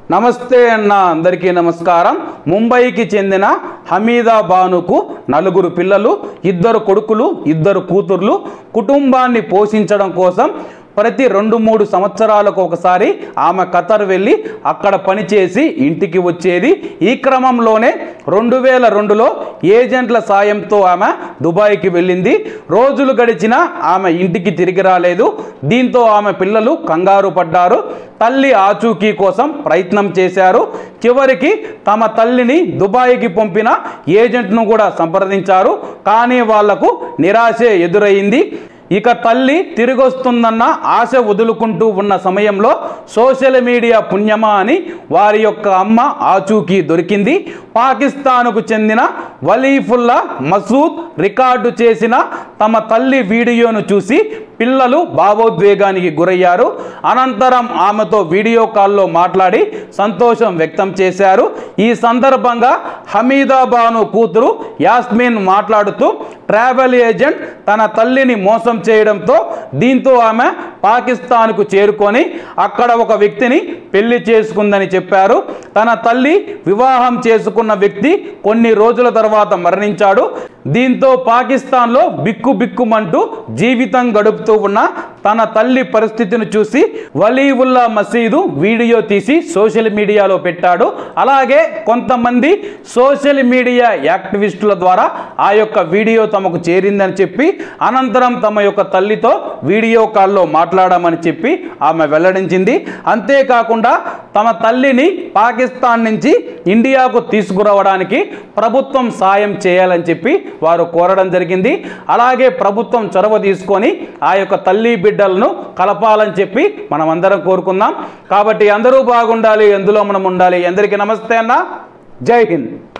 నమస్తే అన్న అందరికీ నమస్కారం ముంబైకి చెందిన హమీదా బానుకు నలుగురు పిల్లలు ఇద్దరు కొడుకులు ఇద్దరు కూతుర్లు కుటుంబాన్ని పోషించడం కోసం ప్రతి రెండు మూడు సంవత్సరాలకు ఒకసారి ఆమె ఖతర్ వెళ్ళి అక్కడ పనిచేసి ఇంటికి వచ్చేది ఈ క్రమంలోనే రెండు వేల రెండులో ఏజెంట్ల సాయంతో ఆమె దుబాయ్కి వెళ్ళింది రోజులు గడిచినా ఆమె ఇంటికి తిరిగి రాలేదు దీంతో ఆమె పిల్లలు కంగారు పడ్డారు తల్లి ఆచూకీ కోసం ప్రయత్నం చేశారు చివరికి తమ తల్లిని దుబాయ్కి పంపిన ఏజెంట్ను కూడా సంప్రదించారు కానీ వాళ్లకు నిరాశే ఎదురైంది ఇక తల్లి తిరిగొస్తుందన్న ఆశ వదులుకుంటూ ఉన్న సమయంలో సోషల్ మీడియా పుణ్యమా అని వారి యొక్క అమ్మ ఆచూకీ దొరికింది పాకిస్తాన్కు చెందిన వలీఫుల్లా మసూద్ రికార్డు చేసిన తమ తల్లి వీడియోను చూసి పిల్లలు భావోద్వేగానికి గురయ్యారు అనంతరం ఆమెతో వీడియో కాల్లో మాట్లాడి సంతోషం వ్యక్తం చేశారు ఈ సందర్భంగా హమీదా బాను కూతురు యాస్మిన్ మాట్లాడుతూ ట్రావెల్ ఏజెంట్ తన తల్లిని మోసం చేయడంతో దీంతో ఆమె పాకిస్తాన్కు చేరుకొని అక్కడ ఒక వ్యక్తిని పెళ్లి చేసుకుందని చెప్పారు తన తల్లి వివాహం చేసుకున్న వ్యక్తి కొన్ని రోజుల తర్వాత మరణించాడు దీంతో పాకిస్తాన్లో బిక్కు బిక్కుమంటూ జీవితం గడుపుతూ ఉన్న తన తల్లి పరిస్థితిని చూసి వలీవుల్లా మసీదు వీడియో తీసి సోషల్ మీడియాలో పెట్టాడు అలాగే కొంతమంది సోషల్ మీడియా యాక్టివిస్టుల ద్వారా ఆ యొక్క వీడియో తమకు చేరిందని చెప్పి అనంతరం తమ యొక్క తల్లితో వీడియో కాల్లో మాట్లాడామని చెప్పి ఆమె వెల్లడించింది అంతేకాకుండా తమ తల్లిని పాకిస్తాన్ నుంచి ఇండియాకు తీసుకురావడానికి ప్రభుత్వం సాయం చేయాలని చెప్పి వారు కోరడం జరిగింది అలాగే ప్రభుత్వం చొరవ తీసుకొని ఆ యొక్క తల్లి బిడ్డలను కలపాలని చెప్పి మనం అందరం కోరుకుందాం కాబట్టి అందరూ బాగుండాలి ఎందులో మనం ఉండాలి అందరికీ నమస్తే అన్న జై హింద్